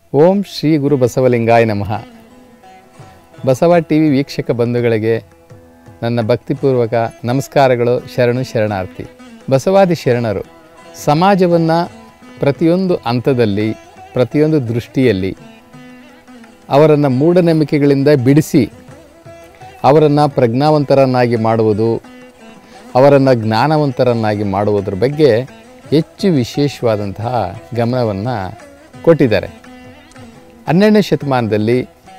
ಓಂ ಶ್ರೀ ಗುರು ಬಸವಲಿಂಗಾಯ ನಮಃ Basava T V ವೀಕ್ಷಕ ಬಂಧುಗಳಿಗೆ ನನ್ನ ಭಕ್ತಿಪೂರ್ವಕ ನಮಸ್ಕಾರಗಳು ಶರಣು ಶರಣಾರ್ಥಿ ಬಸವಾದಿ ಶರಣರು ಸಮಾಜವನ್ನು ಪ್ರತಿಯೊಂದು ಹಂತದಲ್ಲಿ ಪ್ರತಿಯೊಂದು ದೃಷ್ಟಿಯಲ್ಲಿ ಅವರನ್ನು ಮೂಢನಂಬಿಕೆಗಳಿಂದ ಬಿಡಿಸಿ ಅವರನ್ನು ಪ್ರಜ್ಞಾವಂತರನ್ನಾಗಿ ಮಾಡುವುದು ಅವರನ್ನು ಜ್ಞಾನವಂತರನ್ನಾಗಿ ಮಾಡುವುದರ ಬಗ್ಗೆ ಹೆಚ್ಚು ವಿಶೇಷವಾದಂತಹ ಗಮನವನ್ನು ಕೊಟ್ಟಿದ್ದಾರೆ ಹನ್ನೆರಡನೇ ಶತಮಾನದಲ್ಲಿ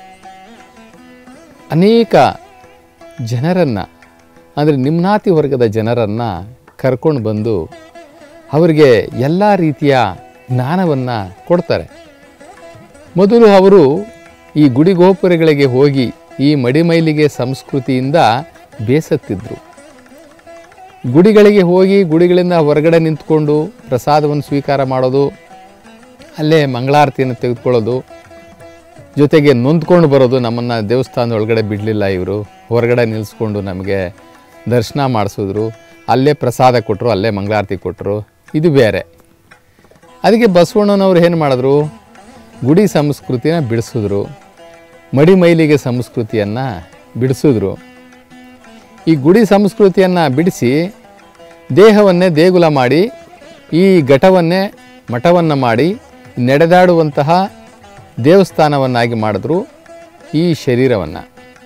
ಅನೇಕ ಜನರನ್ನು ಅಂದರೆ ನಿಮ್ನಾತಿ ವರ್ಗದ ಜನರನ್ನು ಕರ್ಕೊಂಡು ಬಂದು ಅವರಿಗೆ ಎಲ್ಲ ರೀತಿಯ ಜ್ಞಾನವನ್ನು ಕೊಡ್ತಾರೆ ಮೊದಲು ಅವರು ಈ ಗುಡಿ ಗೋಪುರಗಳಿಗೆ ಹೋಗಿ ಈ ಮಡಿಮೈಲಿಗೆ ಸಂಸ್ಕೃತಿಯಿಂದ ಬೇಸತ್ತಿದ್ರು ಗುಡಿಗಳಿಗೆ ಹೋಗಿ ಗುಡಿಗಳಿಂದ ಹೊರಗಡೆ ನಿಂತ್ಕೊಂಡು ಪ್ರಸಾದವನ್ನು ಸ್ವೀಕಾರ ಮಾಡೋದು ಅಲ್ಲೇ ಮಂಗಳಾರತಿಯನ್ನು ತೆಗೆದುಕೊಳ್ಳೋದು ಜೊತೆಗೆ ನೊಂದ್ಕೊಂಡು ಬರೋದು ನಮ್ಮನ್ನು ದೇವಸ್ಥಾನದ ಒಳಗಡೆ ಬಿಡಲಿಲ್ಲ ಇವರು ಹೊರಗಡೆ ನಿಲ್ಲಿಸ್ಕೊಂಡು ನಮಗೆ ದರ್ಶನ ಮಾಡಿಸಿದ್ರು ಅಲ್ಲೇ ಪ್ರಸಾದ ಕೊಟ್ಟರು ಅಲ್ಲೇ ಮಂಗಳಾರತಿ ಕೊಟ್ಟರು ಇದು ಬೇರೆ ಅದಕ್ಕೆ ಬಸವಣ್ಣನವರು ಏನು ಮಾಡಿದ್ರು ಗುಡಿ ಸಂಸ್ಕೃತಿನ ಬಿಡಿಸಿದ್ರು ಮಡಿಮೈಲಿಗೆ ಸಂಸ್ಕೃತಿಯನ್ನು ಬಿಡಿಸಿದ್ರು ಈ ಗುಡಿ ಸಂಸ್ಕೃತಿಯನ್ನು ಬಿಡಿಸಿ ದೇಹವನ್ನೇ ದೇಗುಲ ಮಾಡಿ ಈ ಘಟವನ್ನೇ ಮಠವನ್ನು ಮಾಡಿ ನಡೆದಾಡುವಂತಹ ದೇವಸ್ಥಾನವನ್ನಾಗಿ ಮಾಡಿದ್ರು ಈ ಶರೀರವನ್ನು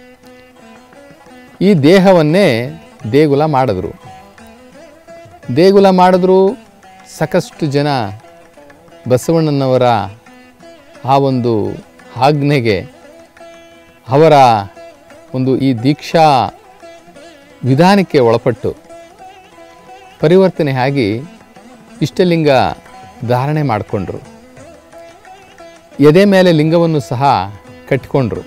ಈ ದೇಹವನ್ನೇ ದೇಗುಲ ಮಾಡಿದ್ರು ದೇಗುಲ ಮಾಡಿದ್ರು ಸಾಕಷ್ಟು ಜನ ಬಸವಣ್ಣನವರ ಆ ಒಂದು ಆಜ್ಞೆಗೆ ಅವರ ಒಂದು ಈ ದೀಕ್ಷಾ ವಿಧಾನಕ್ಕೆ ಒಳಪಟ್ಟು ಪರಿವರ್ತನೆ ಆಗಿ ಇಷ್ಟಲಿಂಗ ಧಾರಣೆ ಮಾಡಿಕೊಂಡ್ರು ಎದೆ ಮೇಲೆ ಲಿಂಗವನ್ನು ಸಹ ಕಟ್ಟಿಕೊಂಡ್ರು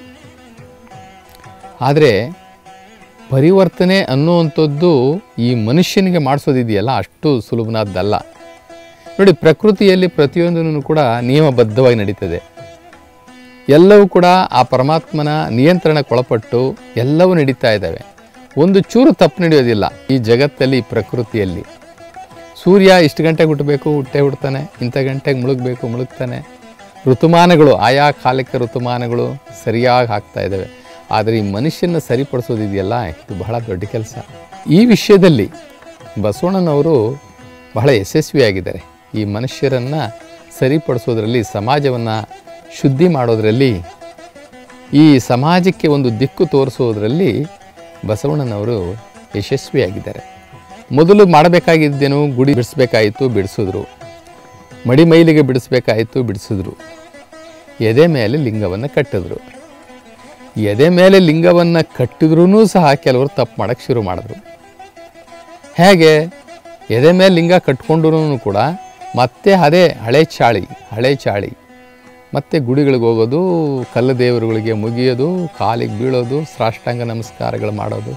ಆದರೆ ಪರಿವರ್ತನೆ ಅನ್ನುವಂಥದ್ದು ಈ ಮನುಷ್ಯನಿಗೆ ಮಾಡಿಸೋದಿದೆಯಲ್ಲ ಅಷ್ಟು ಸುಲಭನಾದ್ದಲ್ಲ ನೋಡಿ ಪ್ರಕೃತಿಯಲ್ಲಿ ಪ್ರತಿಯೊಂದನ್ನು ಕೂಡ ನಿಯಮಬದ್ಧವಾಗಿ ನಡೀತದೆ ಎಲ್ಲವೂ ಕೂಡ ಆ ಪರಮಾತ್ಮನ ನಿಯಂತ್ರಣಕ್ಕೊಳಪಟ್ಟು ಎಲ್ಲವೂ ನಡೀತಾ ಇದ್ದಾವೆ ಒಂದು ಚೂರು ತಪ್ಪು ನಡೆಯೋದಿಲ್ಲ ಈ ಜಗತ್ತಲ್ಲಿ ಈ ಪ್ರಕೃತಿಯಲ್ಲಿ ಸೂರ್ಯ ಇಷ್ಟು ಗಂಟೆಗೆ ಹುಟ್ಟಬೇಕು ಹುಟ್ಟೆ ಹುಡ್ತಾನೆ ಇಂಥ ಗಂಟೆಗೆ ಮುಳುಗಬೇಕು ಮುಳುಗ್ತಾನೆ ಋತುಮಾನಗಳು ಆಯಾ ಕಾಲಕ್ಕೆ ಋತುಮಾನಗಳು ಸರಿಯಾಗಿ ಆಗ್ತಾ ಇದ್ದಾವೆ ಆದರೆ ಈ ಮನುಷ್ಯನ ಸರಿಪಡಿಸೋದಿದೆಯಲ್ಲ ಇದು ಬಹಳ ದೊಡ್ಡ ಕೆಲಸ ಈ ವಿಷಯದಲ್ಲಿ ಬಸವಣ್ಣನವರು ಬಹಳ ಯಶಸ್ವಿಯಾಗಿದ್ದಾರೆ ಈ ಮನುಷ್ಯರನ್ನು ಸರಿಪಡಿಸೋದ್ರಲ್ಲಿ ಸಮಾಜವನ್ನು ಶುದ್ಧಿ ಮಾಡೋದರಲ್ಲಿ ಈ ಸಮಾಜಕ್ಕೆ ಒಂದು ದಿಕ್ಕು ತೋರಿಸೋದ್ರಲ್ಲಿ ಬಸವಣ್ಣನವರು ಯಶಸ್ವಿಯಾಗಿದ್ದಾರೆ ಮೊದಲು ಮಾಡಬೇಕಾಗಿದ್ದೇನು ಗುಡಿ ಬಿಡಿಸ್ಬೇಕಾಯಿತು ಬಿಡಿಸಿದ್ರು ಮಡಿ ಮೈಲಿಗೆ ಬಿಡಿಸ್ಬೇಕಾಯಿತು ಬಿಡಿಸಿದ್ರು ಎದೆ ಮೇಲೆ ಲಿಂಗವನ್ನು ಕಟ್ಟಿದ್ರು ಎದೆ ಮೇಲೆ ಲಿಂಗವನ್ನು ಕಟ್ಟಿದ್ರೂ ಸಹ ಕೆಲವರು ತಪ್ಪು ಮಾಡೋಕ್ಕೆ ಶುರು ಮಾಡಿದ್ರು ಹೇಗೆ ಎದೆ ಮೇಲೆ ಲಿಂಗ ಕಟ್ಕೊಂಡ್ರೂ ಕೂಡ ಮತ್ತೆ ಅದೇ ಹಳೆ ಚಾಳಿ ಹಳೆ ಚಾಳಿ ಮತ್ತೆ ಗುಡಿಗಳಿಗೆ ಹೋಗೋದು ಕಲ್ಲು ದೇವರುಗಳಿಗೆ ಮುಗಿಯೋದು ಕಾಲಿಗೆ ಬೀಳೋದು ಸಾಷ್ಟಾಂಗ ನಮಸ್ಕಾರಗಳು ಮಾಡೋದು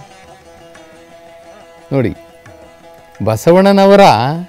ನೋಡಿ ಬಸವಣ್ಣನವರ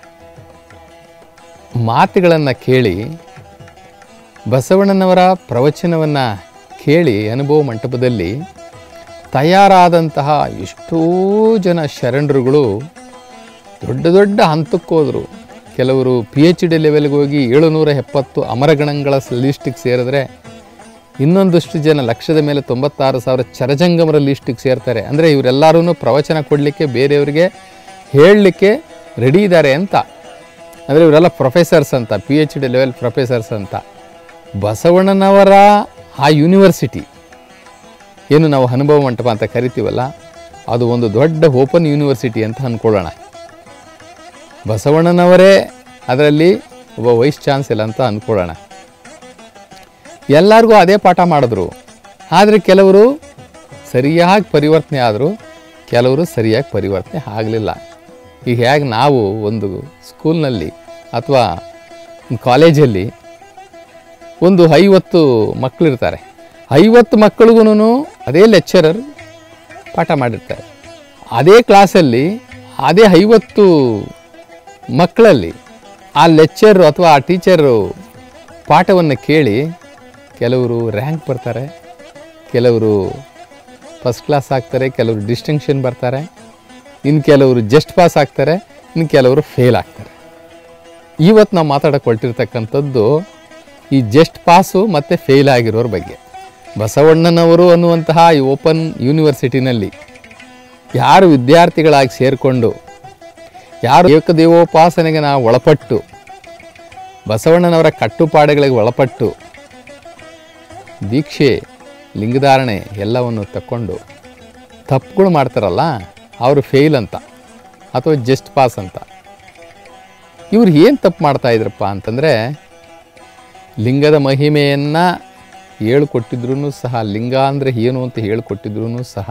ಮಾತುಗಳನ್ನು ಕೇಳಿ ಬಸವಣ್ಣನವರ ಪ್ರವಚನವನ್ನು ಕೇಳಿ ಅನುಭವ ಮಂಟಪದಲ್ಲಿ ತಯಾರಾದಂತಹ ಎಷ್ಟೋ ಜನ ಶರಣರುಗಳು ದೊಡ್ಡ ದೊಡ್ಡ ಹಂತಕ್ಕೆ ಹೋದರು ಕೆಲವರು ಪಿ ಎಚ್ ಡಿ ಲೆವೆಲ್ಗೆ ಹೋಗಿ ಏಳುನೂರ ಎಪ್ಪತ್ತು ಅಮರಗಣಗಳ ಲಿಸ್ಟಿಗೆ ಸೇರಿದ್ರೆ ಇನ್ನೊಂದಷ್ಟು ಜನ ಲಕ್ಷದ ಮೇಲೆ ತೊಂಬತ್ತಾರು ಸಾವಿರ ಚರಜಂಗಮರ ಲಿಸ್ಟಿಗೆ ಸೇರ್ತಾರೆ ಅಂದರೆ ಇವರೆಲ್ಲರೂ ಪ್ರವಚನ ಕೊಡಲಿಕ್ಕೆ ಬೇರೆಯವರಿಗೆ ಹೇಳಲಿಕ್ಕೆ ರೆಡಿ ಇದ್ದಾರೆ ಅಂತ ಅಂದರೆ ಇವರೆಲ್ಲ ಪ್ರೊಫೆಸರ್ಸ್ ಅಂತ P H D level professors ಅಂತ ಬಸವಣ್ಣನವರ ಆ ಯೂನಿವರ್ಸಿಟಿ ಏನು ನಾವು ಅನುಭವ ಮಂಟಪ ಅಂತ ಕರಿತೀವಲ್ಲ ಅದು ಒಂದು ದೊಡ್ಡ ಓಪನ್ ಯೂನಿವರ್ಸಿಟಿ ಅಂತ ಅಂದ್ಕೊಳ್ಳೋಣ ಬಸವಣ್ಣನವರೇ ಅದರಲ್ಲಿ ಒಬ್ಬ ವೈಸ್ ಚಾನ್ಸಲರ್ ಅಂತ ಅಂದ್ಕೊಳ್ಳೋಣ ಎಲ್ಲರಿಗೂ ಅದೇ ಪಾಠ ಮಾಡಿದ್ರು ಆದರೆ ಕೆಲವರು ಸರಿಯಾಗಿ ಪರಿವರ್ತನೆ ಆದರು ಕೆಲವರು ಸರಿಯಾಗಿ ಪರಿವರ್ತನೆ ಆಗಲಿಲ್ಲ ಈಗ ಹೇಗೆ ನಾವು ಒಂದು ಸ್ಕೂಲ್ನಲ್ಲಿ ಅಥವಾ ಕಾಲೇಜಲ್ಲಿ ಒಂದು ಐವತ್ತು ಮಕ್ಕಳಿರ್ತಾರೆ ಐವತ್ತು ಮಕ್ಕಳಿಗೂ ಅದೇ ಲೆಕ್ಚರರ್ ಪಾಠ ಮಾಡಿರ್ತಾರೆ ಅದೇ ಕ್ಲಾಸಲ್ಲಿ ಅದೇ ಐವತ್ತು ಮಕ್ಕಳಲ್ಲಿ ಆ ಲೆಕ್ಚರು ಅಥವಾ ಆ ಟೀಚರು ಪಾಠವನ್ನು ಕೇಳಿ ಕೆಲವರು ರ್ಯಾಂಕ್ ಬರ್ತಾರೆ ಕೆಲವರು ಫಸ್ಟ್ ಕ್ಲಾಸ್ ಆಗ್ತಾರೆ ಕೆಲವರು ಡಿಸ್ಟಿಂಕ್ಷನ್ ಬರ್ತಾರೆ ಇನ್ನು ಕೆಲವರು ಜಸ್ಟ್ ಪಾಸ್ ಆಗ್ತಾರೆ ಇನ್ನು ಕೆಲವರು ಫೇಲ್ ಆಗ್ತಾರೆ ಇವತ್ತು ನಾವು ಮಾತಾಡಕ್ಕೆ ಹೊರಟಿರ್ತಕ್ಕಂಥದ್ದು ಈ ಜಸ್ಟ್ ಪಾಸು ಮತ್ತು ಫೇಲ್ ಆಗಿರೋರ ಬಗ್ಗೆ ಬಸವಣ್ಣನವರು ಅನ್ನುವಂತಹ ಈ ಓಪನ್ ಯೂನಿವರ್ಸಿಟಿನಲ್ಲಿ ಯಾರು ವಿದ್ಯಾರ್ಥಿಗಳಾಗಿ ಸೇರಿಕೊಂಡು ಯಾರು ಏಕದೇವೋಪಾಸನೆಗೆ ನಾವು ಒಳಪಟ್ಟು ಬಸವಣ್ಣನವರ ಕಟ್ಟುಪಾಡುಗಳಿಗೆ ಒಳಪಟ್ಟು ದೀಕ್ಷೆ ಲಿಂಗಧಾರಣೆ ಎಲ್ಲವನ್ನು ತಕ್ಕೊಂಡು ತಪ್ಪುಗಳು ಮಾಡ್ತಾರಲ್ಲ ಅವರು ಫೇಲ್ ಅಂತ ಅಥವಾ ಜಸ್ಟ್ ಪಾಸ್ ಅಂತ ಇವ್ರು ಏನು ತಪ್ಪು ಮಾಡ್ತಾ ಇದ್ರಪ್ಪ ಅಂತಂದರೆ ಲಿಂಗದ ಮಹಿಮೆಯನ್ನು ಹೇಳ್ಕೊಟ್ಟಿದ್ರು ಸಹ ಲಿಂಗ ಅಂದರೆ ಏನು ಅಂತ ಹೇಳ್ಕೊಟ್ಟಿದ್ರು ಸಹ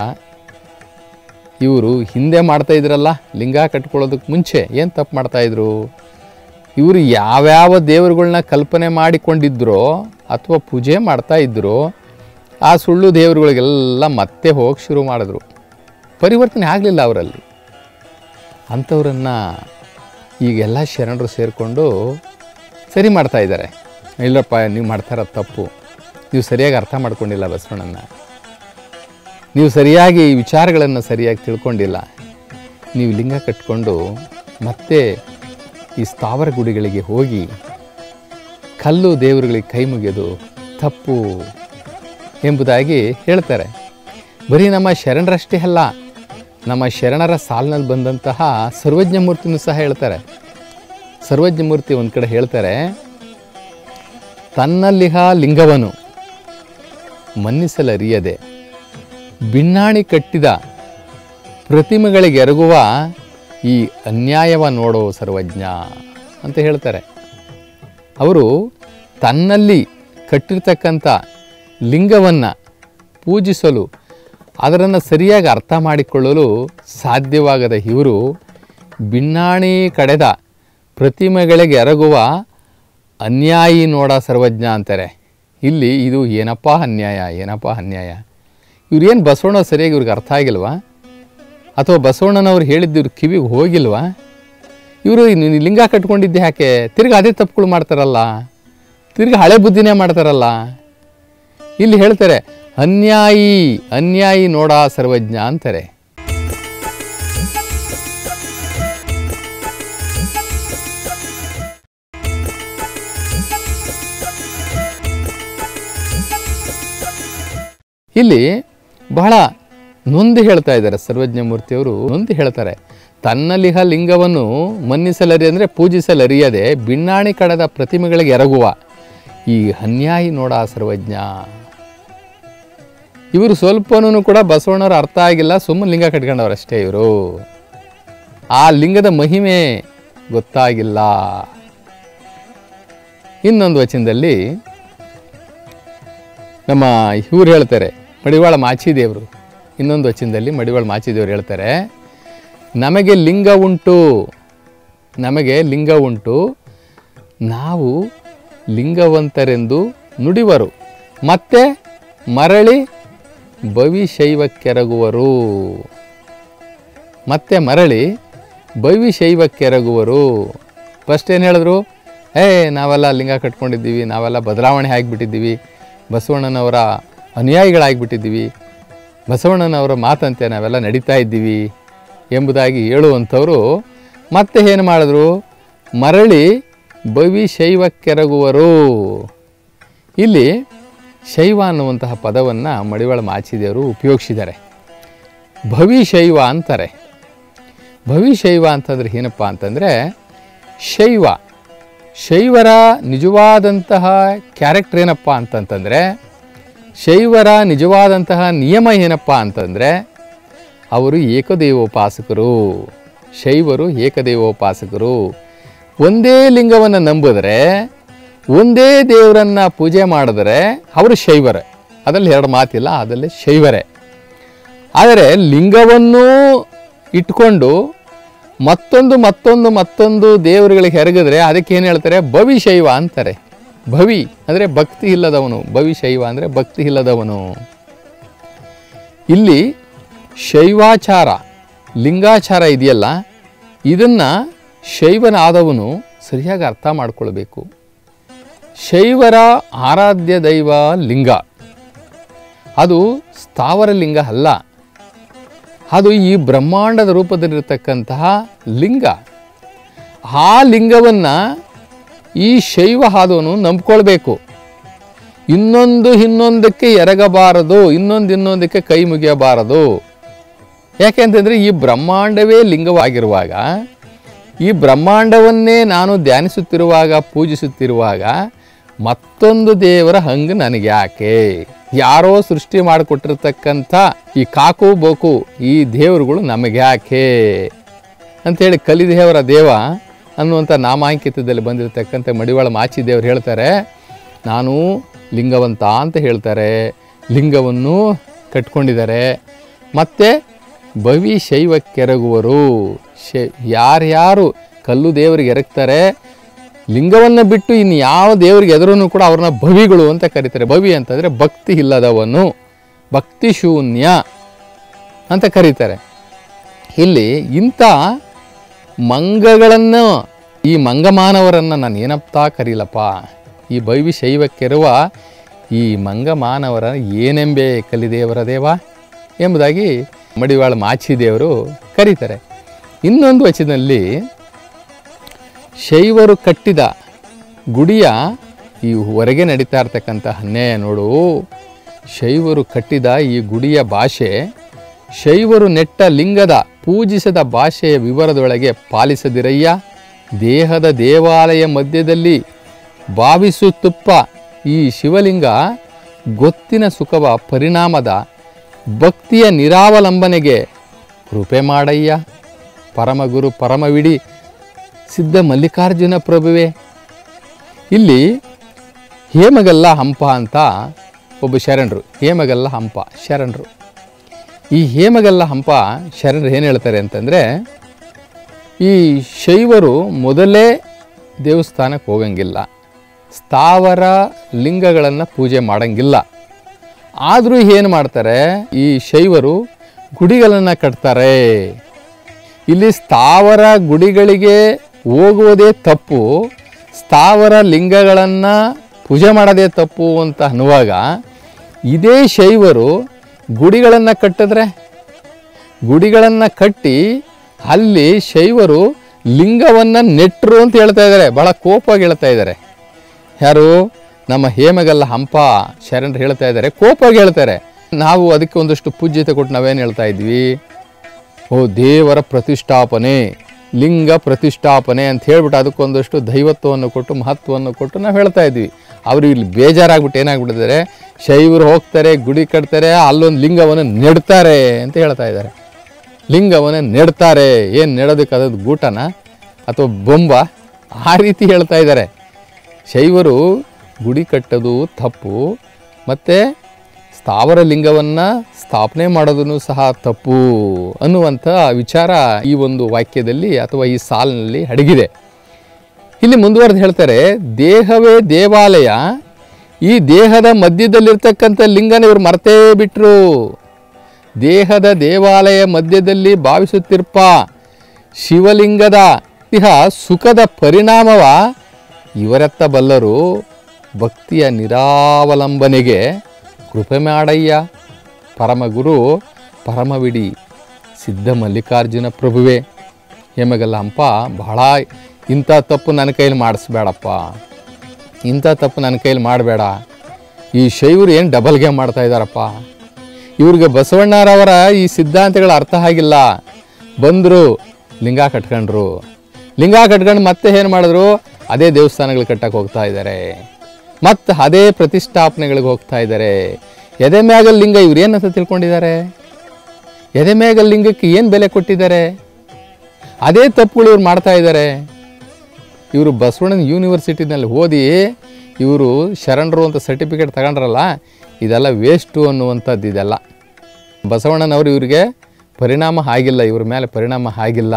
ಇವರು ಹಿಂದೆ ಮಾಡ್ತಾ ಇದ್ರಲ್ಲ ಲಿಂಗ ಕಟ್ಕೊಳ್ಳೋದಕ್ಕೆ ಮುಂಚೆ ಏನು ತಪ್ಪು ಮಾಡ್ತಾಯಿದ್ರು ಇವರು ಯಾವ್ಯಾವ ದೇವರುಗಳನ್ನ ಕಲ್ಪನೆ ಮಾಡಿಕೊಂಡಿದ್ರೋ ಅಥವಾ ಪೂಜೆ ಮಾಡ್ತಾ ಇದ್ರೋ ಆ ಸುಳ್ಳು ದೇವರುಗಳಿಗೆಲ್ಲ ಮತ್ತೆ ಹೋಗಿ ಶುರು ಮಾಡಿದ್ರು ಪರಿವರ್ತನೆ ಆಗಲಿಲ್ಲ ಅವರಲ್ಲಿ ಅಂಥವ್ರನ್ನು ಈಗೆಲ್ಲ ಶರಣರು ಸೇರಿಕೊಂಡು ಸರಿ ಮಾಡ್ತಾ ಇದ್ದಾರೆ ಇಲ್ಲಪ್ಪ ನೀವು ಮಾಡ್ತಾ ಇರೋದು ತಪ್ಪು ನೀವು ಸರಿಯಾಗಿ ಅರ್ಥ ಮಾಡ್ಕೊಂಡಿಲ್ಲ ಬಸವಣ್ಣನ ನೀವು ಸರಿಯಾಗಿ ಈ ವಿಚಾರಗಳನ್ನು ಸರಿಯಾಗಿ ತಿಳ್ಕೊಂಡಿಲ್ಲ ನೀವು ಲಿಂಗ ಕಟ್ಕೊಂಡು ಮತ್ತೆ ಈ ಸ್ಥಾವರ ಗುಡಿಗಳಿಗೆ ಹೋಗಿ ಕಲ್ಲು ದೇವರುಗಳಿಗೆ ಕೈ ಮುಗಿಯೋದು ತಪ್ಪು ಎಂಬುದಾಗಿ ಹೇಳ್ತಾರೆ ಬರೀ ನಮ್ಮ ಶರಣರಷ್ಟೇ ಅಲ್ಲ ನಮ್ಮ ಶರಣರ ಸಾಲಿನಲ್ಲಿ ಬಂದಂತಹ ಸರ್ವಜ್ಞ ಮೂರ್ತಿನೂ ಸಹ ಹೇಳ್ತಾರೆ ಸರ್ವಜ್ಞ ಮೂರ್ತಿ ಒಂದು ಕಡೆ ಹೇಳ್ತಾರೆ ತನ್ನಲ್ಲಿಹ ಲಿಂಗವನು ಮನ್ನಿಸಲರಿಯದೆ ಬಿಣ್ಣಾಣಿ ಕಟ್ಟಿದ ಪ್ರತಿಮೆಗಳಿಗೆ ಎರಗುವ ಈ ಅನ್ಯಾಯವ ನೋಡೋ ಸರ್ವಜ್ಞ ಅಂತ ಹೇಳ್ತಾರೆ ಅವರು ತನ್ನಲ್ಲಿ ಕಟ್ಟಿರ್ತಕ್ಕಂಥ ಲಿಂಗವನ್ನು ಪೂಜಿಸಲು ಅದರನ್ನು ಸರಿಯಾಗಿ ಅರ್ಥ ಮಾಡಿಕೊಳ್ಳಲು ಸಾಧ್ಯವಾಗದ ಇವರು ಬಿಣ್ಣಾಣಿ ಕಡೆದ ಪ್ರತಿಮೆಗಳಿಗೆ ಎರಗುವ ಅನ್ಯಾಯಿ ನೋಡ ಸರ್ವಜ್ಞ ಅಂತಾರೆ ಇಲ್ಲಿ ಇದು ಏನಪ್ಪ ಅನ್ಯಾಯ ಏನಪ್ಪ ಅನ್ಯಾಯ ಇವ್ರೇನು ಬಸವಣ್ಣ ಸರಿಯಾಗಿ ಇವ್ರಿಗೆ ಅರ್ಥ ಆಗಿಲ್ವಾ ಅಥವಾ ಬಸವಣ್ಣನವ್ರು ಹೇಳಿದ್ದು ಇವ್ರ ಕಿವಿಗೆ ಹೋಗಿಲ್ವಾ ಇವರು ಲಿಂಗ ಕಟ್ಕೊಂಡಿದ್ದೆ ಯಾಕೆ ತಿರ್ಗಿ ಅದೇ ತಪ್ಪುಗಳು ಮಾಡ್ತಾರಲ್ಲ ತಿರ್ಗಿ ಹಳೆ ಬುದ್ಧಿನೇ ಮಾಡ್ತಾರಲ್ಲ ಇಲ್ಲಿ ಹೇಳ್ತಾರೆ ಅನ್ಯಾಯಿ ಅನ್ಯಾಯಿ ನೋಡ ಸರ್ವಜ್ಞ ಅಂತಾರೆ ಇಲ್ಲಿ ಬಹಳ ನೊಂದು ಹೇಳ್ತಾ ಇದ್ದಾರೆ ಸರ್ವಜ್ಞ ಮೂರ್ತಿಯವರು ನೊಂದು ಹೇಳ್ತಾರೆ ತನ್ನಲಿಹ ಲಿಂಗವನ್ನು ಮನ್ನಿಸಲರಿ ಅಂದರೆ ಪೂಜಿಸಲರಿಯದೆ ಬಿಣ್ಣಾಣಿ ಕಡದ ಪ್ರತಿಮೆಗಳಿಗೆ ಎರಗುವ ಈ ಅನ್ಯಾಯಿ ನೋಡ ಸರ್ವಜ್ಞ ಇವರು ಸ್ವಲ್ಪನೂ ಕೂಡ ಬಸವಣ್ಣವ್ರ ಅರ್ಥ ಆಗಿಲ್ಲ ಸುಮ್ಮನೆ ಲಿಂಗ ಕಟ್ಕೊಂಡವ್ರು ಅಷ್ಟೇ ಇವರು ಆ ಲಿಂಗದ ಮಹಿಮೆ ಗೊತ್ತಾಗಿಲ್ಲ ಇನ್ನೊಂದು ವಚನದಲ್ಲಿ ನಮ್ಮ ಇವ್ರು ಹೇಳ್ತಾರೆ ಮಡಿವಾಳ ಮಾಚಿದೇವರು ಇನ್ನೊಂದು ವಚನದಲ್ಲಿ ಮಡಿವಾಳ ಮಾಚಿದೇವರು ಹೇಳ್ತಾರೆ ನಮಗೆ ಲಿಂಗ ಉಂಟು ನಮಗೆ ಲಿಂಗ ಉಂಟು ನಾವು ಲಿಂಗವಂತರೆಂದು ನುಡಿವರು ಮತ್ತೆ ಮರಳಿ ಭವಿಶೈವಕ್ಕೆರಗುವರು ಮತ್ತೆ ಮರಳಿ ಭವಿಶೈವಕ್ಕೆರಗುವರು ಫಸ್ಟ್ ಏನು ಹೇಳಿದ್ರು ಏ ನಾವೆಲ್ಲ ಲಿಂಗ ಕಟ್ಕೊಂಡಿದ್ದೀವಿ ನಾವೆಲ್ಲ ಬದಲಾವಣೆ ಆಗಿಬಿಟ್ಟಿದ್ದೀವಿ ಬಸವಣ್ಣನವರ ಅನುಯಾಯಿಗಳಾಗಿಬಿಟ್ಟಿದ್ದೀವಿ ಬಸವಣ್ಣನವರ ಮಾತಂತೆ ನಾವೆಲ್ಲ ನಡೀತಾ ಇದ್ದೀವಿ ಎಂಬುದಾಗಿ ಹೇಳುವಂಥವರು ಮತ್ತೆ ಏನು ಮಾಡಿದ್ರು ಮರಳಿ ಭವಿಶೈವಕ್ಕೆರಗುವರು ಇಲ್ಲಿ ಶೈವ ಅನ್ನುವಂತಹ ಪದವನ್ನು ಮಡಿವಾಳ ಮಾಚಿದೇವರು ಉಪಯೋಗಿಸಿದ್ದಾರೆ ಭವಿಶೈವ ಅಂತಾರೆ ಭವಿಶೈವ ಅಂತಂದ್ರೆ ಏನಪ್ಪ ಅಂತಂದರೆ ಶೈವ ಶೈವರ ನಿಜವಾದಂತಹ ಕ್ಯಾರೆಕ್ಟರ್ ಏನಪ್ಪ ಅಂತಂತಂದರೆ ಶೈವರ ನಿಜವಾದಂತಹ ನಿಯಮ ಏನಪ್ಪ ಅಂತಂದರೆ ಅವರು ಏಕದೇವೋಪಾಸಕರು ಶೈವರು ಏಕದೇವೋಪಾಸಕರು ಒಂದೇ ಲಿಂಗವನ್ನು ನಂಬಿದ್ರೆ ಒಂದೇ ದೇವರನ್ನು ಪೂಜೆ ಮಾಡಿದ್ರೆ ಅವರು ಶೈವರೇ ಅದರಲ್ಲಿ ಎರಡು ಮಾತಿಲ್ಲ ಅದರಲ್ಲಿ ಶೈವರೇ ಆದರೆ ಲಿಂಗವನ್ನೂ ಇಟ್ಕೊಂಡು ಮತ್ತೊಂದು ಮತ್ತೊಂದು ಮತ್ತೊಂದು ದೇವರುಗಳಿಗೆ ಹೆರಗಿದ್ರೆ ಅದಕ್ಕೆ ಏನು ಹೇಳ್ತಾರೆ ಭವಿಶೈವ ಅಂತಾರೆ ಭವಿ ಅಂದರೆ ಭಕ್ತಿ ಇಲ್ಲದವನು ಭವಿಶೈವ ಅಂದರೆ ಭಕ್ತಿ ಇಲ್ಲದವನು ಇಲ್ಲಿ ಶೈವಾಚಾರ ಲಿಂಗಾಚಾರ ಇದೆಯಲ್ಲ ಇದನ್ನು ಶೈವನಾದವನು ಸರಿಯಾಗಿ ಅರ್ಥ ಮಾಡ್ಕೊಳ್ಬೇಕು ಶೈವರ ಆರಾಧ್ಯ ದೈವ ಲಿಂಗ ಅದು ಸ್ಥಾವರ ಲಿಂಗ ಅಲ್ಲ ಅದು ಈ ಬ್ರಹ್ಮಾಂಡದ ರೂಪದಲ್ಲಿರತಕ್ಕಂತಹ ಲಿಂಗ ಆ ಲಿಂಗವನ್ನು ಈ ಶೈವ ಆದವನು ನಂಬ್ಕೊಳ್ಬೇಕು ಇನ್ನೊಂದು ಇನ್ನೊಂದಕ್ಕೆ ಎರಗಬಾರದು ಇನ್ನೊಂದು ಇನ್ನೊಂದಕ್ಕೆ ಕೈ ಮುಗಿಯಬಾರದು ಯಾಕೆಂತಂದರೆ ಈ ಬ್ರಹ್ಮಾಂಡವೇ ಲಿಂಗವಾಗಿರುವಾಗ ಈ ಬ್ರಹ್ಮಾಂಡವನ್ನೇ ನಾನು ಧ್ಯಾನಿಸುತ್ತಿರುವಾಗ ಪೂಜಿಸುತ್ತಿರುವಾಗ ಮತ್ತೊಂದು ದೇವರ ಹಂಗೆ ನನಗೆ ಯಾಕೆ ಯಾರೋ ಸೃಷ್ಟಿ ಮಾಡಿಕೊಟ್ಟಿರ್ತಕ್ಕಂಥ ಈ ಕಾಕು ಬೋಕು ಈ ದೇವರುಗಳು ನಮಗೆ ಯಾಕೆ ಅಂಥೇಳಿ ಕಲಿದೇವರ ದೇವ ಅನ್ನುವಂಥ ನಾಮಾಂಕಿತದಲ್ಲಿ ಬಂದಿರತಕ್ಕಂಥ ಮಡಿವಾಳ ಮಾಚಿ ದೇವರು ಹೇಳ್ತಾರೆ ನಾನು ಲಿಂಗವಂತ ಅಂತ ಹೇಳ್ತಾರೆ ಲಿಂಗವನ್ನು ಕಟ್ಕೊಂಡಿದ್ದಾರೆ ಮತ್ತು ಭವಿ ಶೈವಕ್ಕೆರಗುವರು ಶೈ ಯಾರ್ಯಾರು ಕಲ್ಲು ದೇವರಿಗೆ ಎರಗ್ತಾರೆ ಲಿಂಗವನ್ನು ಬಿಟ್ಟು ಇನ್ನು ಯಾವ ದೇವರಿಗೆ ಎದುರೂ ಕೂಡ ಅವ್ರನ್ನ ಭವಿಗಳು ಅಂತ ಕರೀತಾರೆ ಭವಿ ಅಂತಂದರೆ ಭಕ್ತಿ ಇಲ್ಲದವನು ಭಕ್ತಿ ಶೂನ್ಯ ಅಂತ ಕರೀತಾರೆ ಇಲ್ಲಿ ಇಂಥ ಮಂಗಗಳನ್ನು ಈ ಮಂಗಮಾನವರನ್ನು ನಾನು ಏನಪ್ಪ ಕರೀಲಪ್ಪ ಈ ಭೈವಿ ಶೈವಕ್ಕಿರುವ ಈ ಮಂಗಮಾನವರ ಏನೆಂಬೆ ಕಲಿದೇವರ ದೇವ ಎಂಬುದಾಗಿ ಮಡಿವಾಳ ಮಾಚಿ ದೇವರು ಕರೀತಾರೆ ಇನ್ನೊಂದು ವಚನದಲ್ಲಿ ಶೈವರು ಕಟ್ಟಿದ ಗುಡಿಯ ಈ ಹೊರಗೆ ನಡೀತಾ ಇರ್ತಕ್ಕಂಥ ಅನ್ಯಾಯ ನೋಡು ಶೈವರು ಕಟ್ಟಿದ ಈ ಗುಡಿಯ ಭಾಷೆ ಶೈವರು ನೆಟ್ಟ ಲಿಂಗದ ಪೂಜಿಸದ ಭಾಷೆಯ ವಿವರದೊಳಗೆ ಪಾಲಿಸದಿರಯ್ಯ ದೇಹದ ದೇವಾಲಯ ಮಧ್ಯದಲ್ಲಿ ಭಾವಿಸುತ್ತುಪ್ಪ ಈ ಶಿವಲಿಂಗ ಗೊತ್ತಿನ ಸುಖವ ಪರಿಣಾಮದ ಭಕ್ತಿಯ ನಿರಾವಲಂಬನೆಗೆ ಕೃಪೆ ಮಾಡಯ್ಯ ಪರಮಗುರು ಪರಮವಿಡಿ ಸಿದ್ಧ ಮಲ್ಲಿಕಾರ್ಜುನ ಪ್ರಭುವೆ ಇಲ್ಲಿ ಹೇಮಗಲ್ಲ ಹಂಪ ಅಂತ ಒಬ್ಬ ಶರಣರು ಹೇಮಗಲ್ಲ ಹಂಪ ಶರಣರು ಈ ಹೇಮಗಲ್ಲ ಹಂಪ ಶರಣರು ಏನು ಹೇಳ್ತಾರೆ ಅಂತಂದರೆ ಈ ಶೈವರು ಮೊದಲೇ ದೇವಸ್ಥಾನಕ್ಕೆ ಹೋಗಂಗಿಲ್ಲ ಸ್ಥಾವರ ಲಿಂಗಗಳನ್ನು ಪೂಜೆ ಮಾಡಂಗಿಲ್ಲ ಆದರೂ ಏನು ಮಾಡ್ತಾರೆ ಈ ಶೈವರು ಗುಡಿಗಳನ್ನು ಕಟ್ತಾರೆ ಇಲ್ಲಿ ಸ್ಥಾವರ ಗುಡಿಗಳಿಗೆ ಹೋಗುವುದೇ ತಪ್ಪು ಸ್ಥಾವರ ಲಿಂಗಗಳನ್ನು ಪೂಜೆ ಮಾಡೋದೇ ತಪ್ಪು ಅಂತ ಅನ್ನುವಾಗ ಇದೇ ಶೈವರು ಗುಡಿಗಳನ್ನು ಕಟ್ಟಿದ್ರೆ ಗುಡಿಗಳನ್ನು ಕಟ್ಟಿ ಅಲ್ಲಿ ಶೈವರು ಲಿಂಗವನ್ನು ನೆಟ್ಟರು ಅಂತ ಹೇಳ್ತಾ ಇದ್ದಾರೆ ಭಾಳ ಕೋಪವಾಗಿ ಹೇಳ್ತಾ ಇದ್ದಾರೆ ಯಾರು ನಮ್ಮ ಹೇಮಗಲ್ಲ ಹಂಪ ಶರಣರು ಹೇಳ್ತಾ ಇದ್ದಾರೆ ಕೋಪವಾಗಿ ಹೇಳ್ತಾರೆ ನಾವು ಅದಕ್ಕೆ ಒಂದಷ್ಟು ಪೂಜ್ಯತೆ ಕೊಟ್ಟು ನಾವೇನು ಹೇಳ್ತಾ ಇದ್ವಿ ಓ ದೇವರ ಪ್ರತಿಷ್ಠಾಪನೆ ಲಿಂಗ ಪ್ರತಿಷ್ಠಾಪನೆ ಅಂತ ಹೇಳ್ಬಿಟ್ಟು ಅದಕ್ಕೊಂದಷ್ಟು ದೈವತ್ವವನ್ನು ಕೊಟ್ಟು ಮಹತ್ವವನ್ನು ಕೊಟ್ಟು ನಾವು ಹೇಳ್ತಾ ಇದ್ವಿ ಅವರು ಇಲ್ಲಿ ಬೇಜಾರಾಗ್ಬಿಟ್ಟು ಏನಾಗ್ಬಿಟ್ಟಿದ್ದಾರೆ ಶೈವರು ಹೋಗ್ತಾರೆ ಗುಡಿ ಕಟ್ತಾರೆ ಅಲ್ಲೊಂದು ಲಿಂಗವನ್ನು ನೆಡ್ತಾರೆ ಅಂತ ಹೇಳ್ತಾ ಇದ್ದಾರೆ ಲಿಂಗವನ್ನು ನೆಡ್ತಾರೆ ಏನು ನೆಡೋದಕ್ಕೆ ಅದದ್ದು ಗೂಟನ ಅಥವಾ ಬೊಂಬ ಆ ರೀತಿ ಹೇಳ್ತಾ ಇದ್ದಾರೆ ಶೈವರು ಗುಡಿ ಕಟ್ಟೋದು ತಪ್ಪು ಮತ್ತು ಸ್ಥಾವರ ಲಿಂಗವನ್ನು ಸ್ಥಾಪನೆ ಮಾಡೋದನ್ನು ಸಹ ತಪ್ಪು ಅನ್ನುವಂಥ ವಿಚಾರ ಈ ಒಂದು ವಾಕ್ಯದಲ್ಲಿ ಅಥವಾ ಈ ಸಾಲಿನಲ್ಲಿ ಅಡಗಿದೆ ಇಲ್ಲಿ ಮುಂದುವರೆದು ಹೇಳ್ತಾರೆ ದೇಹವೇ ದೇವಾಲಯ ಈ ದೇಹದ ಮಧ್ಯದಲ್ಲಿರ್ತಕ್ಕಂಥ ಲಿಂಗನ ಇವರು ಮರ್ತೇ ಬಿಟ್ರು ದೇಹದ ದೇವಾಲಯ ಮಧ್ಯದಲ್ಲಿ ಭಾವಿಸುತ್ತಿರ್ಪ ಶಿವಲಿಂಗದ ಇಹ ಸುಖದ ಪರಿಣಾಮವ ಇವರೆತ್ತ ಬಲ್ಲರು ಭಕ್ತಿಯ ನಿರಾವಲಂಬನೆಗೆ ಕೃಪೆ ಮಾಡಯ್ಯ ಪರಮಗುರು ಪರಮವಿಡಿ ಸಿದ್ಧ ಮಲ್ಲಿಕಾರ್ಜುನ ಪ್ರಭುವೆ ಹೇಮಗಲ್ಲ ಹಂಪ ಬಹಳ ಇಂಥ ತಪ್ಪು ನನ್ನ ಕೈಲಿ ಮಾಡಿಸ್ಬೇಡಪ್ಪ ಇಂಥ ತಪ್ಪು ನನ್ನ ಕೈಲಿ ಮಾಡಬೇಡ ಈ ಶೈವರು ಏನು ಡಬಲ್ ಗೇಮ್ ಮಾಡ್ತಾ ಇದ್ದಾರಪ್ಪ ಇವ್ರಿಗೆ ಬಸವಣ್ಣರವರ ಈ ಸಿದ್ಧಾಂತಗಳ ಅರ್ಥ ಆಗಿಲ್ಲ ಬಂದರು ಲಿಂಗ ಕಟ್ಕೊಂಡ್ರು ಲಿಂಗ ಕಟ್ಕೊಂಡು ಮತ್ತೆ ಏನು ಮಾಡಿದ್ರು ಅದೇ ದೇವಸ್ಥಾನಗಳು ಕಟ್ಟಕ್ಕೆ ಹೋಗ್ತಾ ಇದ್ದಾರೆ ಮತ್ತು ಅದೇ ಪ್ರತಿಷ್ಠಾಪನೆಗಳಿಗೆ ಹೋಗ್ತಾ ಇದ್ದಾರೆ ಎದೆ ಮ್ಯಾಗಲ್ ಲಿಂಗ ಇವ್ರು ಏನಂತ ತಿಳ್ಕೊಂಡಿದ್ದಾರೆ ಎದೆ ಮ್ಯಾಗಲ್ ಲಿಂಗಕ್ಕೆ ಏನು ಬೆಲೆ ಕೊಟ್ಟಿದ್ದಾರೆ ಅದೇ ತಪ್ಪುಗಳು ಇವ್ರು ಮಾಡ್ತಾ ಇದ್ದಾರೆ ಇವರು ಬಸವಣ್ಣನ ಯೂನಿವರ್ಸಿಟಿನಲ್ಲಿ ಓದಿ ಇವರು ಶರಣರು ಅಂತ ಸರ್ಟಿಫಿಕೇಟ್ ತಗೊಂಡ್ರಲ್ಲ ಇದೆಲ್ಲ ವೇಸ್ಟು ಅನ್ನುವಂಥದ್ದು ಇದೆಲ್ಲ ಬಸವಣ್ಣನವರು ಇವರಿಗೆ ಪರಿಣಾಮ ಆಗಿಲ್ಲ ಇವ್ರ ಮೇಲೆ ಪರಿಣಾಮ ಆಗಿಲ್ಲ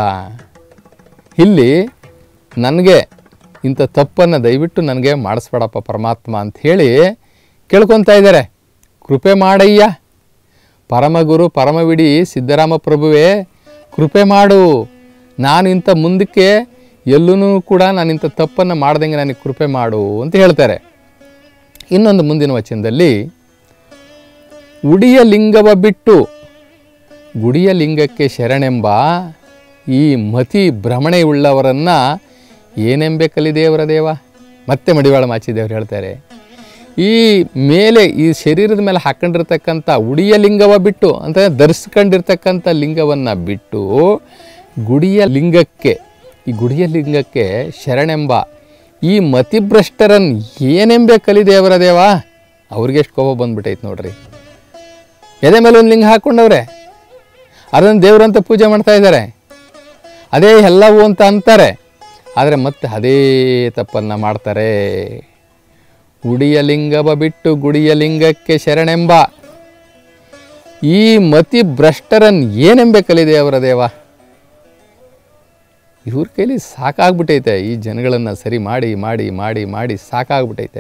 ಇಲ್ಲಿ ನನಗೆ ಇಂಥ ತಪ್ಪನ್ನು ದಯವಿಟ್ಟು ನನಗೆ ಮಾಡಿಸ್ಬೇಡಪ್ಪ ಪರಮಾತ್ಮ ಅಂತ ಹೇಳಿ ಕೇಳ್ಕೊತಾ ಇದ್ದಾರೆ ಕೃಪೆ ಮಾಡಯ್ಯ ಪರಮಗುರು ಪರಮವಿಡಿ ಸಿದ್ದರಾಮ ಪ್ರಭುವೇ ಕೃಪೆ ಮಾಡು ನಾನು ಇಂಥ ಮುಂದಕ್ಕೆ ಎಲ್ಲೂ ಕೂಡ ನಾನು ಇಂಥ ತಪ್ಪನ್ನು ಮಾಡ್ದಂಗೆ ನನಗೆ ಕೃಪೆ ಮಾಡು ಅಂತ ಹೇಳ್ತಾರೆ ಇನ್ನೊಂದು ಮುಂದಿನ ವಚನದಲ್ಲಿ ಉಡಿಯ ಲಿಂಗವ ಬಿಟ್ಟು ಗುಡಿಯ ಲಿಂಗಕ್ಕೆ ಶರಣೆಂಬ ಈ ಮತಿ ಭ್ರಮಣೆಯುಳ್ಳವರನ್ನು ಏನೆಂಬೆ ಕಲಿದೇವರ ದೇವ ಮತ್ತೆ ಮಡಿವಾಳ ಮಾಚಿದೇವರು ಹೇಳ್ತಾರೆ ಈ ಮೇಲೆ ಈ ಶರೀರದ ಮೇಲೆ ಹಾಕೊಂಡಿರ್ತಕ್ಕಂಥ ಉಡಿಯ ಲಿಂಗವ ಬಿಟ್ಟು ಅಂತ ಧರಿಸ್ಕೊಂಡಿರ್ತಕ್ಕಂಥ ಲಿಂಗವನ್ನು ಬಿಟ್ಟು ಗುಡಿಯ ಲಿಂಗಕ್ಕೆ ಈ ಗುಡಿಯ ಲಿಂಗಕ್ಕೆ ಶರಣೆಂಬ ಈ ಮತಿಭ್ರಷ್ಟರನ್ ಏನೆಂಬೆ ಕಲಿ ದೇವರ ದೇವ ಅವ್ರಿಗೆ ಎಷ್ಟು ಕೋಪ ಬಂದ್ಬಿಟ್ಟೈತೆ ನೋಡ್ರಿ ಎದೆ ಮೇಲೆ ಒಂದು ಲಿಂಗ ಹಾಕ್ಕೊಂಡವ್ರೆ ಅದನ್ನು ದೇವ್ರಂತ ಪೂಜೆ ಮಾಡ್ತಾ ಇದ್ದಾರೆ ಅದೇ ಎಲ್ಲವೂ ಅಂತ ಅಂತಾರೆ ಆದರೆ ಮತ್ತೆ ಅದೇ ತಪ್ಪನ್ನು ಮಾಡ್ತಾರೆ ಗುಡಿಯ ಲಿಂಗವ ಬಿಟ್ಟು ಗುಡಿಯ ಲಿಂಗಕ್ಕೆ ಶರಣೆಂಬ ಈ ಮತಿ ಭ್ರಷ್ಟರನ್ ಏನೆಂಬೆ ಕಲಿದೆ ಅವರ ದೇವ ಇವ್ರ ಕೈಲಿ ಸಾಕಾಗ್ಬಿಟ್ಟೈತೆ ಈ ಜನಗಳನ್ನು ಸರಿ ಮಾಡಿ ಮಾಡಿ ಮಾಡಿ ಮಾಡಿ ಸಾಕಾಗ್ಬಿಟ್ಟೈತೆ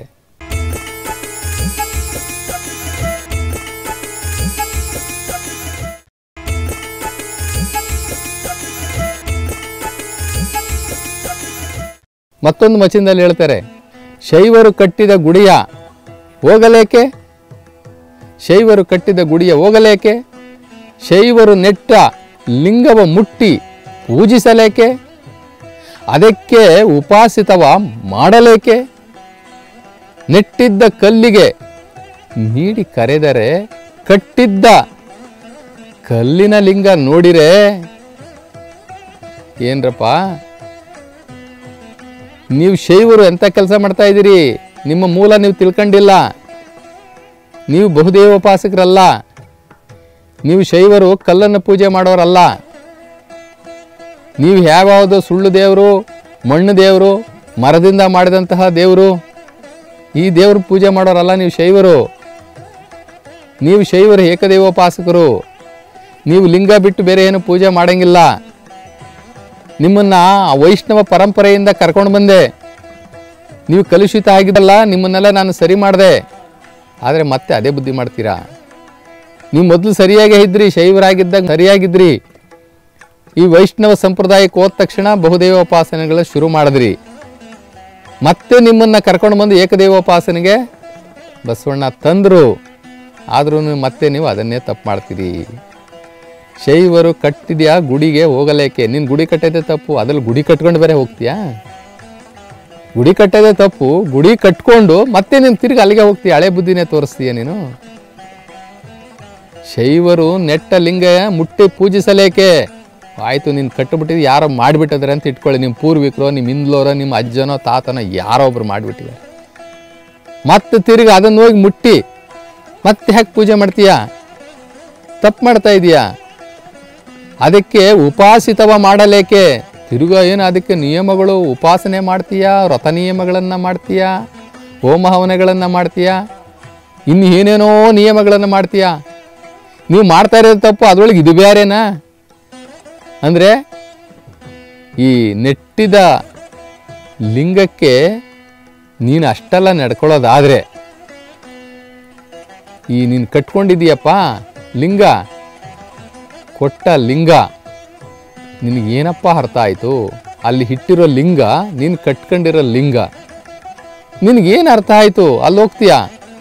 ಮತ್ತೊಂದು ಮಚಿಂದಲ್ಲಿ ಹೇಳ್ತಾರೆ ಶೈವರು ಕಟ್ಟಿದ ಗುಡಿಯ ಹೋಗಲೇಕೆ ಶೈವರು ಕಟ್ಟಿದ ಗುಡಿಯ ಹೋಗಲೇಕೆ ಶೈವರು ನೆಟ್ಟ ಲಿಂಗವ ಮುಟ್ಟಿ ಪೂಜಿಸಲೇಕೆ ಅದಕ್ಕೆ ಉಪಾಸಿತವ ಮಾಡಲೇಕೆ ನೆಟ್ಟಿದ್ದ ಕಲ್ಲಿಗೆ ನೀಡಿ ಕರೆದರೆ ಕಟ್ಟಿದ್ದ ಕಲ್ಲಿನ ಲಿಂಗ ನೋಡಿರೆ ಏನ್ರಪ್ಪ ನೀವು ಶೈವರು ಎಂಥ ಕೆಲಸ ಮಾಡ್ತಾ ಇದ್ದೀರಿ ನಿಮ್ಮ ಮೂಲ ನೀವು ತಿಳ್ಕೊಂಡಿಲ್ಲ ನೀವು ಬಹುದೇವೋಪಾಸಕರಲ್ಲ ನೀವು ಶೈವರು ಕಲ್ಲನ್ನು ಪೂಜೆ ಮಾಡೋರಲ್ಲ ನೀವು ಯಾವ್ಯಾವುದೋ ಸುಳ್ಳು ದೇವರು ಮಣ್ಣು ದೇವರು ಮರದಿಂದ ಮಾಡಿದಂತಹ ದೇವರು ಈ ದೇವ್ರ ಪೂಜೆ ಮಾಡೋರಲ್ಲ ನೀವು ಶೈವರು ನೀವು ಶೈವರು ಏಕದೇವೋಪಾಸಕರು ನೀವು ಲಿಂಗ ಬಿಟ್ಟು ಬೇರೆ ಏನು ಪೂಜೆ ಮಾಡಂಗಿಲ್ಲ ನಿಮ್ಮನ್ನ ಆ ವೈಷ್ಣವ ಪರಂಪರೆಯಿಂದ ಕರ್ಕೊಂಡು ಬಂದೆ ನೀವು ಕಲುಷಿತ ಆಗಿದ್ದಲ್ಲ ನಿಮ್ಮನ್ನೆಲ್ಲ ನಾನು ಸರಿ ಮಾಡಿದೆ ಆದರೆ ಮತ್ತೆ ಅದೇ ಬುದ್ಧಿ ಮಾಡ್ತೀರಾ ನೀವು ಮೊದಲು ಸರಿಯಾಗೇ ಇದ್ರಿ ಶೈವರಾಗಿದ್ದಾಗ ಸರಿಯಾಗಿದ್ರಿ ಈ ವೈಷ್ಣವ ಸಂಪ್ರದಾಯಕ್ಕೆ ಹೋದ ತಕ್ಷಣ ಬಹುದೇವೋಪಾಸನೆಗಳ ಶುರು ಮಾಡಿದ್ರಿ ಮತ್ತೆ ನಿಮ್ಮನ್ನು ಕರ್ಕೊಂಡು ಬಂದು ಏಕದೇವೋಪಾಸನೆಗೆ ಬಸವಣ್ಣ ತಂದರು ಆದ್ರೂ ಮತ್ತೆ ನೀವು ಅದನ್ನೇ ತಪ್ಪು ಮಾಡ್ತೀರಿ ಶೈವರು ಕಟ್ಟಿದ್ಯಾ ಗುಡಿಗೆ ಹೋಗಲೇಕೆ ನೀನು ಗುಡಿ ಕಟ್ಟೋದೇ ತಪ್ಪು ಅದ್ರಲ್ಲಿ ಗುಡಿ ಕಟ್ಕೊಂಡು ಬೇರೆ ಹೋಗ್ತೀಯಾ ಗುಡಿ ಕಟ್ಟೋದೇ ತಪ್ಪು ಗುಡಿ ಕಟ್ಕೊಂಡು ಮತ್ತೆ ನೀನು ತಿರ್ಗಿ ಅಲ್ಲಿಗೆ ಹೋಗ್ತೀಯ ಹಳೆ ಬುದ್ಧಿನೇ ತೋರಿಸ್ತೀಯ ನೀನು ಶೈವರು ನೆಟ್ಟ ಲಿಂಗ ಮುಟ್ಟಿ ಪೂಜಿಸಲೇಕೆ ಆಯಿತು ನೀನು ಕಟ್ಟಿಬಿಟ್ಟಿದ್ದು ಯಾರೋ ಮಾಡಿಬಿಟ್ಟಿದ್ರೆ ಅಂತ ಇಟ್ಕೊಳ್ಳಿ ನಿಮ್ಮ ಪೂರ್ವಿಕರೋ ನಿಮ್ಮ ಹಿಂದ್ಲೋರೋ ನಿಮ್ಮ ಅಜ್ಜನೋ ತಾತನೋ ಯಾರೋ ಒಬ್ರು ಮಾಡಿಬಿಟ್ಟಿದ್ದಾರೆ ಮತ್ತೆ ತಿರ್ಗಿ ಅದನ್ನು ಹೋಗಿ ಮುಟ್ಟಿ ಮತ್ತೆ ಯಾಕೆ ಪೂಜೆ ಮಾಡ್ತೀಯಾ ತಪ್ಪು ಮಾಡ್ತಾ ಇದೀಯಾ ಅದಕ್ಕೆ ಉಪಾಸಿತವ ಮಾಡಲೇಕೆ ತಿರುಗಾ ಏನು ಅದಕ್ಕೆ ನಿಯಮಗಳು ಉಪಾಸನೆ ಮಾಡ್ತೀಯಾ ವ್ರತ ನಿಯಮಗಳನ್ನು ಮಾಡ್ತೀಯಾ ಹೋಮ ಹವನಗಳನ್ನು ಮಾಡ್ತೀಯಾ ಇನ್ನು ಏನೇನೋ ನಿಯಮಗಳನ್ನು ಮಾಡ್ತೀಯಾ ನೀವು ಮಾಡ್ತಾ ಇರೋದು ತಪ್ಪು ಅದರೊಳಗೆ ಇದು ಬೇರೆನಾ ಅಂದರೆ ಈ ನೆಟ್ಟಿದ ಲಿಂಗಕ್ಕೆ ನೀನು ಅಷ್ಟೆಲ್ಲ ನಡ್ಕೊಳ್ಳೋದಾದರೆ ಈ ನೀನು ಕಟ್ಕೊಂಡಿದೀಯಪ್ಪ ಲಿಂಗ ಕೊಟ್ಟ ಲಿಂಗ ನಿನಗೇನಪ್ಪ ಅರ್ಥ ಆಯಿತು ಅಲ್ಲಿ ಇಟ್ಟಿರೋ ಲಿಂಗ ನೀನು ಕಟ್ಕೊಂಡಿರೋ ಲಿಂಗ ನಿನಗೇನು ಅರ್ಥ ಆಯಿತು ಅಲ್ಲಿ ಹೋಗ್ತೀಯಾ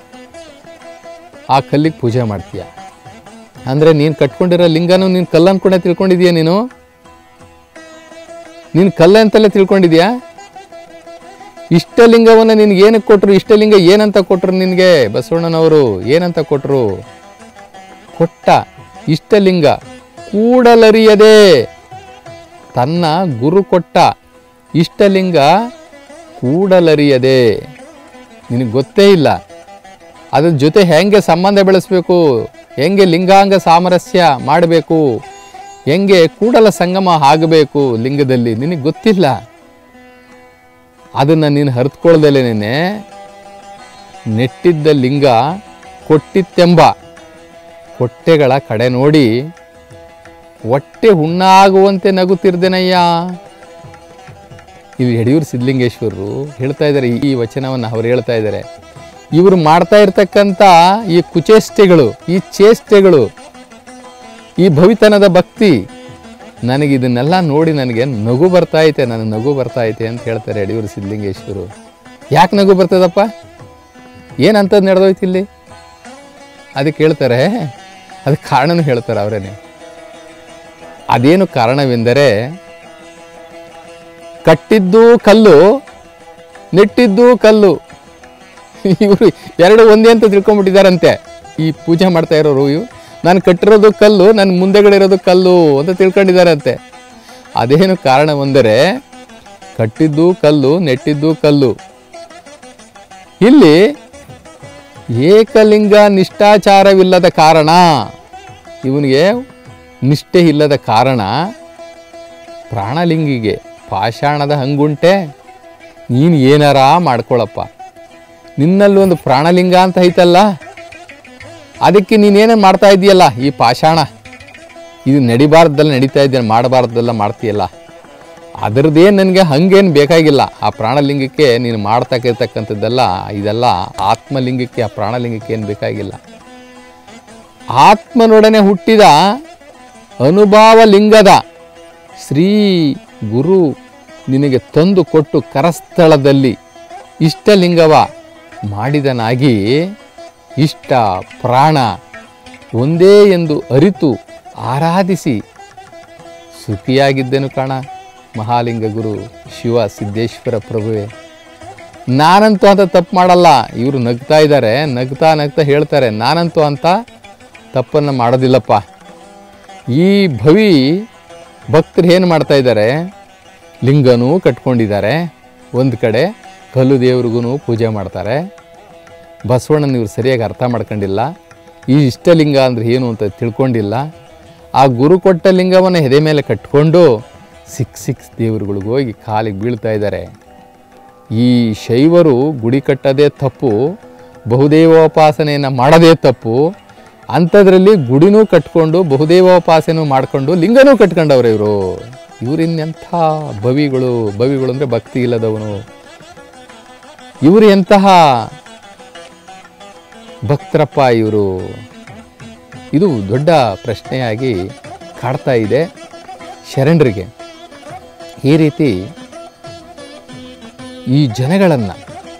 ಆ ಕಲ್ಲಿಗೆ ಪೂಜೆ ಮಾಡ್ತೀಯ ಅಂದರೆ ನೀನು ಕಟ್ಕೊಂಡಿರೋ ಲಿಂಗನೂ ನೀನು ಕಲ್ಲು ಅನ್ಕೊಂಡೆ ತಿಳ್ಕೊಂಡಿದೀಯ ನೀನು ನೀನು ಕಲ್ಲು ಅಂತಲೇ ತಿಳ್ಕೊಂಡಿದ್ಯಾ ಇಷ್ಟಲಿಂಗವನ್ನು ನಿನ್ಗೆ ಏನಕ್ಕೆ ಕೊಟ್ಟರು ಇಷ್ಟಲಿಂಗ ಏನಂತ ಕೊಟ್ಟರು ನಿನಗೆ ಬಸವಣ್ಣನವರು ಏನಂತ ಕೊಟ್ಟರು ಕೊಟ್ಟ ಇಷ್ಟಲಿಂಗ ಕೂಡಲರಿಯದೆ ತನ್ನ ಗುರು ಕೊಟ್ಟ ಇಷ್ಟಲಿಂಗ ಕೂಡಲರಿಯದೆ ನಿನಗೆ ಗೊತ್ತೇ ಇಲ್ಲ ಅದ್ರ ಜೊತೆ ಹೆಂಗೆ ಸಂಬಂಧ ಬೆಳೆಸ್ಬೇಕು ಹೆಂಗೆ ಲಿಂಗಾಂಗ ಸಾಮರಸ್ಯ ಮಾಡಬೇಕು ಹೆಂಗೆ ಕೂಡಲ ಸಂಗಮ ಆಗಬೇಕು ಲಿಂಗದಲ್ಲಿ ನಿನಗೆ ಗೊತ್ತಿಲ್ಲ ಅದನ್ನು ನೀನು ಹರಿದುಕೊಳ್ದಲೇನೆ ನೆಟ್ಟಿದ್ದ ಲಿಂಗ ಕೊಟ್ಟಿತ್ತೆಂಬ ಹೊಟ್ಟೆಗಳ ಕಡೆ ನೋಡಿ ಹೊಟ್ಟೆ ಹುಣ್ಣಾಗುವಂತೆ ನಗುತ್ತಿರ್ದೇನಯ್ಯ ಇದು ಯಡಿಯೂರು ಸಿದ್ಧಲಿಂಗೇಶ್ವರರು ಹೇಳ್ತಾ ಇದ್ದಾರೆ ಈ ವಚನವನ್ನು ಅವ್ರು ಹೇಳ್ತಾ ಇದ್ದಾರೆ ಇವರು ಮಾಡ್ತಾ ಇರ್ತಕ್ಕಂಥ ಈ ಕುಚೇಷ್ಟೆಗಳು ಈ ಚೇಷ್ಟೆಗಳು ಈ ಭವಿತನದ ಭಕ್ತಿ ನನಗೆ ಇದನ್ನೆಲ್ಲ ನೋಡಿ ನನಗೆ ನಗು ಬರ್ತಾ ಐತೆ ನನಗೆ ನಗು ಬರ್ತಾ ಐತೆ ಅಂತ ಹೇಳ್ತಾರೆ ಯಡಿಯೂರು ಸಿದ್ಧಲಿಂಗೇಶ್ವರು ಯಾಕೆ ನಗು ಬರ್ತದಪ್ಪ ಏನಂತದ್ದು ನಡೆದೋಯ್ತು ಇಲ್ಲಿ ಅದಕ್ಕೆ ಹೇಳ್ತಾರೆ ಅದಕ್ಕೆ ಕಾರಣನೂ ಹೇಳ್ತಾರೆ ಅವರೇನೆ ಅದೇನು ಕಾರಣವೆಂದರೆ ಕಟ್ಟಿದ್ದು ಕಲ್ಲು ನೆಟ್ಟಿದ್ದು ಕಲ್ಲು ಇವರು ಎರಡು ಒಂದೇ ಅಂತ ತಿಳ್ಕೊಂಬಿಟ್ಟಿದ್ದಾರಂತೆ ಈ ಪೂಜೆ ಮಾಡ್ತಾ ಇರೋರು ಇವು ನಾನು ಕಟ್ಟಿರೋದು ಕಲ್ಲು ನನ್ನ ಮುಂದೆಗಡೆ ಇರೋದು ಕಲ್ಲು ಅಂತ ತಿಳ್ಕೊಂಡಿದ್ದಾರಂತೆ ಅದೇನು ಕಾರಣವೆಂದರೆ ಕಟ್ಟಿದ್ದು ಕಲ್ಲು ನೆಟ್ಟಿದ್ದು ಕಲ್ಲು ಇಲ್ಲಿ ಏಕಲಿಂಗ ನಿಷ್ಠಾಚಾರವಿಲ್ಲದ ಕಾರಣ ಇವನಿಗೆ ನಿಷ್ಠೆ ಇಲ್ಲದ ಕಾರಣ ಪ್ರಾಣಲಿಂಗಿಗೆ ಪಾಷಾಣದ ಹಂಗುಂಟೆ ನೀನು ಏನಾರ ಮಾಡ್ಕೊಳಪ್ಪ ನಿನ್ನಲ್ಲಿ ಒಂದು ಪ್ರಾಣಲಿಂಗ ಅಂತ ಐತಲ್ಲ ಅದಕ್ಕೆ ನೀನೇನೇ ಮಾಡ್ತಾ ಇದೆಯಲ್ಲ ಈ ಪಾಷಾಣ ಇದು ನಡಿಬಾರ್ದಲ್ಲ ನಡೀತಾ ಇದ್ದೇನೆ ಮಾಡಬಾರ್ದಲ್ಲ ಮಾಡ್ತೀಯಲ್ಲ ಅದರದ್ದೇ ನನಗೆ ಹಂಗೇನು ಬೇಕಾಗಿಲ್ಲ ಆ ಪ್ರಾಣಲಿಂಗಕ್ಕೆ ನೀನು ಮಾಡ್ತಕ್ಕಿರ್ತಕ್ಕಂಥದ್ದೆಲ್ಲ ಇದೆಲ್ಲ ಆತ್ಮಲಿಂಗಕ್ಕೆ ಆ ಪ್ರಾಣಲಿಂಗಕ್ಕೆ ಏನು ಬೇಕಾಗಿಲ್ಲ ಆತ್ಮನೊಡನೆ ಹುಟ್ಟಿದ ಅನುಭವ ಲಿಂಗದ ಶ್ರೀ ಗುರು ನಿನಗೆ ತಂದು ಕೊಟ್ಟು ಕರಸ್ಥಳದಲ್ಲಿ ಇಷ್ಟಲಿಂಗವ ಮಾಡಿದನಾಗಿ ಇಷ್ಟ ಪ್ರಾಣ ಒಂದೇ ಎಂದು ಅರಿತು ಆರಾಧಿಸಿ ಸುಖಿಯಾಗಿದ್ದೆನು ಕಾಣ ಮಹಾಲಿಂಗ ಗುರು ಶಿವ ಸಿದ್ದೇಶ್ವರ ಪ್ರಭುವೆ ನಾನಂತೂ ಅಂತ ತಪ್ಪು ಮಾಡಲ್ಲ ಇವರು ನಗ್ತಾ ಇದ್ದಾರೆ ನಗ್ತಾ ನಗ್ತಾ ಹೇಳ್ತಾರೆ ನಾನಂತೂ ಅಂತ ತಪ್ಪನ್ನು ಮಾಡೋದಿಲ್ಲಪ್ಪ ಈ ಭವಿ ಭಕ್ತರು ಏನು ಮಾಡ್ತಾ ಇದ್ದಾರೆ ಲಿಂಗನೂ ಕಟ್ಕೊಂಡಿದ್ದಾರೆ ಒಂದು ಕಡೆ ಕಲ್ಲು ದೇವ್ರಿಗೂ ಪೂಜೆ ಮಾಡ್ತಾರೆ ಬಸವಣ್ಣನ ಇವ್ರು ಸರಿಯಾಗಿ ಅರ್ಥ ಮಾಡ್ಕೊಂಡಿಲ್ಲ ಈ ಇಷ್ಟಲಿಂಗ ಅಂದರೆ ಏನು ಅಂತ ತಿಳ್ಕೊಂಡಿಲ್ಲ ಆ ಗುರು ಕೊಟ್ಟ ಲಿಂಗವನ್ನು ಎದೆ ಮೇಲೆ ಕಟ್ಕೊಂಡು ಸಿಕ್ ಸಿಕ್ಸ್ ದೇವರುಗಳಿಗೆ ಹೋಗಿ ಕಾಲಿಗೆ ಬೀಳ್ತಾ ಇದ್ದಾರೆ ಈ ಶೈವರು ಗುಡಿ ಕಟ್ಟೋದೇ ತಪ್ಪು ಬಹುದೇವೋಪಾಸನೆಯನ್ನು ಮಾಡೋದೇ ತಪ್ಪು ಅಂಥದ್ರಲ್ಲಿ ಗುಡಿನೂ ಕಟ್ಕೊಂಡು ಬಹುದೇವೋಪಾಸನೆ ಮಾಡಿಕೊಂಡು ಲಿಂಗನೂ ಕಟ್ಕೊಂಡವ್ರೆ ಇವರು ಇವರಿನ್ನೆಂಥ ಭವಿಗಳು ಭವಿಗಳು ಅಂದರೆ ಭಕ್ತಿ ಇಲ್ಲದವನು ಇವರು ಎಂತಹ ಭಕ್ತರಪ್ಪ ಇವರು ಇದು ದೊಡ್ಡ ಪ್ರಶ್ನೆಯಾಗಿ ಕಾಡ್ತಾ ಇದೆ ಶರಣರಿಗೆ ಈ ರೀತಿ ಈ ಜನಗಳನ್ನು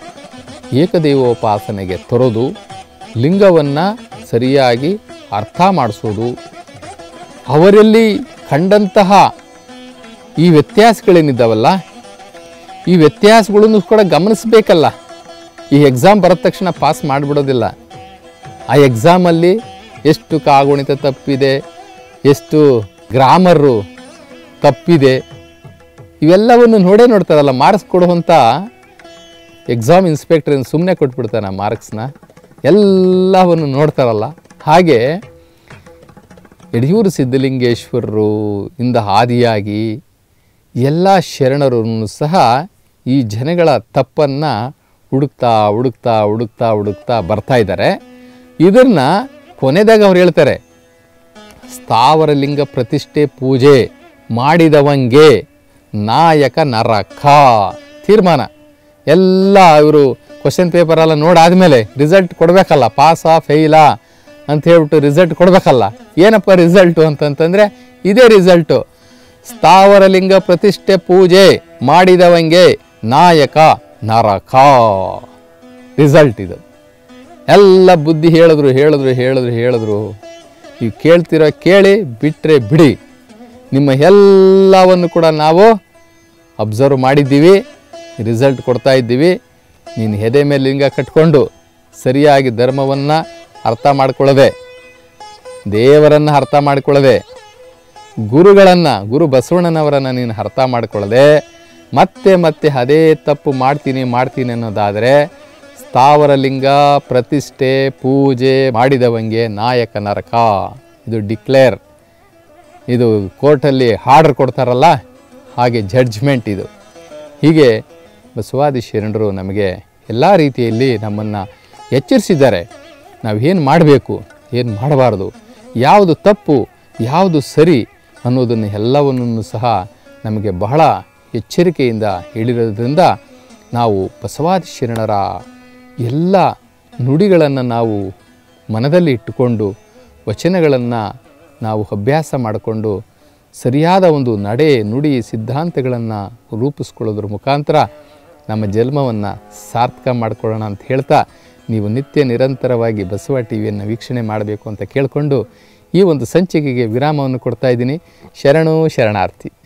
ಏಕದೇವೋಪಾಸನೆಗೆ ತರೋದು ಲಿಂಗವನ್ನು ಸರಿಯಾಗಿ ಅರ್ಥ ಮಾಡಿಸೋದು ಅವರಲ್ಲಿ ಕಂಡಂತಹ ಈ ವ್ಯತ್ಯಾಸಗಳೇನಿದ್ದಾವಲ್ಲ ಈ ವ್ಯತ್ಯಾಸಗಳನ್ನು ಕೂಡ ಗಮನಿಸಬೇಕಲ್ಲ ಈ ಎಕ್ಸಾಮ್ ಬರದ ತಕ್ಷಣ ಪಾಸ್ ಮಾಡಿಬಿಡೋದಿಲ್ಲ ಆ ಎಕ್ಸಾಮಲ್ಲಿ ಎಷ್ಟು ಕಾಗುಣಿತ ತಪ್ಪಿದೆ ಎಷ್ಟು ಗ್ರಾಮರು ತಪ್ಪಿದೆ ಇವೆಲ್ಲವನ್ನು ನೋಡೇ ನೋಡ್ತಾರಲ್ಲ ಮಾರ್ಕ್ಸ್ ಕೊಡುವಂಥ ಎಕ್ಸಾಮ್ ಇನ್ಸ್ಪೆಕ್ಟರ್ ಸುಮ್ಮನೆ ಕೊಟ್ಬಿಡ್ತಾನೆ ಆ ಮಾರ್ಕ್ಸ್ನ ಎಲ್ಲವನ್ನು ನೋಡ್ತಾರಲ್ಲ ಹಾಗೆ ಯಡಿಯೂರು ಸಿದ್ಧಲಿಂಗೇಶ್ವರರು ಇಂದ ಆದಿಯಾಗಿ ಎಲ್ಲ ಶರಣರನ್ನು ಸಹ ಈ ಜನಗಳ ತಪ್ಪನ್ನು ಹುಡುಕ್ತಾ ಹುಡುಕ್ತಾ ಹುಡುಕ್ತಾ ಹುಡುಕ್ತಾ ಬರ್ತಾ ಇದ್ದಾರೆ ಇದನ್ನು ಕೊನೆದಾಗ ಅವ್ರು ಹೇಳ್ತಾರೆ ಸ್ಥಾವರ ಲಿಂಗ ಪ್ರತಿಷ್ಠೆ ಪೂಜೆ ಮಾಡಿದವಂಗೆ ನಾಯಕ ನರಕ ತೀರ್ಮಾನ ಎಲ್ಲ ಇವರು ಕ್ವಶನ್ ಪೇಪರೆಲ್ಲ ನೋಡಾದ್ಮೇಲೆ ರಿಸಲ್ಟ್ ಕೊಡಬೇಕಲ್ಲ ಪಾಸಾ ಫೇಲಾ ಅಂತ ಹೇಳ್ಬಿಟ್ಟು ರಿಸಲ್ಟ್ ಕೊಡಬೇಕಲ್ಲ ಏನಪ್ಪ ರಿಸಲ್ಟು ಅಂತಂತಂದರೆ ಇದೇ ರಿಸಲ್ಟು ಸ್ಥಾವರ ಲಿಂಗ ಪ್ರತಿಷ್ಠೆ ಪೂಜೆ ಮಾಡಿದವಂಗೆ ನಾಯಕ ನರಕ ರಿಸಲ್ಟ್ ಇದು ಎಲ್ಲ ಬುದ್ಧಿ ಹೇಳಿದ್ರು ಹೇಳಿದ್ರು ಹೇಳಿದ್ರು ಹೇಳಿದ್ರು ನೀವು ಕೇಳ್ತಿರೋ ಕೇಳಿ ಬಿಟ್ಟರೆ ಬಿಡಿ ನಿಮ್ಮ ಎಲ್ಲವನ್ನು ಕೂಡ ನಾವು ಅಬ್ಸರ್ವ್ ಮಾಡಿದ್ದೀವಿ ರಿಸಲ್ಟ್ ಕೊಡ್ತಾ ಇದ್ದೀವಿ ನೀನು ಎದೆ ಮೇಲೆ ಲಿಂಗ ಕಟ್ಕೊಂಡು ಸರಿಯಾಗಿ ಧರ್ಮವನ್ನು ಅರ್ಥ ಮಾಡ್ಕೊಳ್ಳದೆ ದೇವರನ್ನು ಅರ್ಥ ಮಾಡ್ಕೊಳ್ಳದೆ ಗುರುಗಳನ್ನು ಗುರು ಬಸವಣ್ಣನವರನ್ನು ನೀನು ಅರ್ಥ ಮಾಡ್ಕೊಳ್ಳದೆ ಮತ್ತೆ ಮತ್ತೆ ಅದೇ ತಪ್ಪು ಮಾಡ್ತೀನಿ ಮಾಡ್ತೀನಿ ಅನ್ನೋದಾದರೆ ಸ್ಥಾವರ ಲಿಂಗ ಪ್ರತಿಷ್ಠೆ ಪೂಜೆ ಮಾಡಿದವಂಗೆ ನಾಯಕ ನರಕ ಇದು ಡಿಕ್ಲೇರ್ ಇದು ಕೋರ್ಟಲ್ಲಿ ಆರ್ಡರ್ ಕೊಡ್ತಾರಲ್ಲ ಹಾಗೆ ಜಡ್ಜ್ಮೆಂಟ್ ಇದು ಹೀಗೆ ಬಸವಾದಿ ಶರಣರು ನಮಗೆ ಎಲ್ಲ ರೀತಿಯಲ್ಲಿ ನಮ್ಮನ್ನು ಎಚ್ಚರಿಸಿದ್ದಾರೆ ನಾವು ಏನು ಮಾಡಬೇಕು ಏನು ಮಾಡಬಾರ್ದು ಯಾವುದು ತಪ್ಪು ಯಾವುದು ಸರಿ ಅನ್ನೋದನ್ನು ಎಲ್ಲವನ್ನೂ ಸಹ ನಮಗೆ ಬಹಳ ಎಚ್ಚರಿಕೆಯಿಂದ ಹೇಳಿರೋದ್ರಿಂದ ನಾವು ಬಸವಾದಿ ಶರಣರ ಎಲ್ಲ ನುಡಿಗಳನ್ನು ನಾವು ಮನದಲ್ಲಿ ಇಟ್ಟುಕೊಂಡು ವಚನಗಳನ್ನು ನಾವು ಅಭ್ಯಾಸ ಮಾಡಿಕೊಂಡು ಸರಿಯಾದ ಒಂದು ನಡೆ ನುಡಿ ಸಿದ್ಧಾಂತಗಳನ್ನು ರೂಪಿಸ್ಕೊಳ್ಳೋದ್ರ ಮುಖಾಂತರ ನಮ್ಮ ಜನ್ಮವನ್ನು ಸಾರ್ಥಕ ಮಾಡಿಕೊಳ್ಳೋಣ ಅಂತ ಹೇಳ್ತಾ ನೀವು ನಿತ್ಯ ನಿರಂತರವಾಗಿ ಬಸವ ಟಿ ವಿಯನ್ನು ವೀಕ್ಷಣೆ ಮಾಡಬೇಕು ಅಂತ ಕೇಳಿಕೊಂಡು ಈ ಒಂದು ಸಂಚಿಕೆಗೆ ವಿರಾಮವನ್ನು ಕೊಡ್ತಾ ಇದ್ದೀನಿ ಶರಣು ಶರಣಾರ್ಥಿ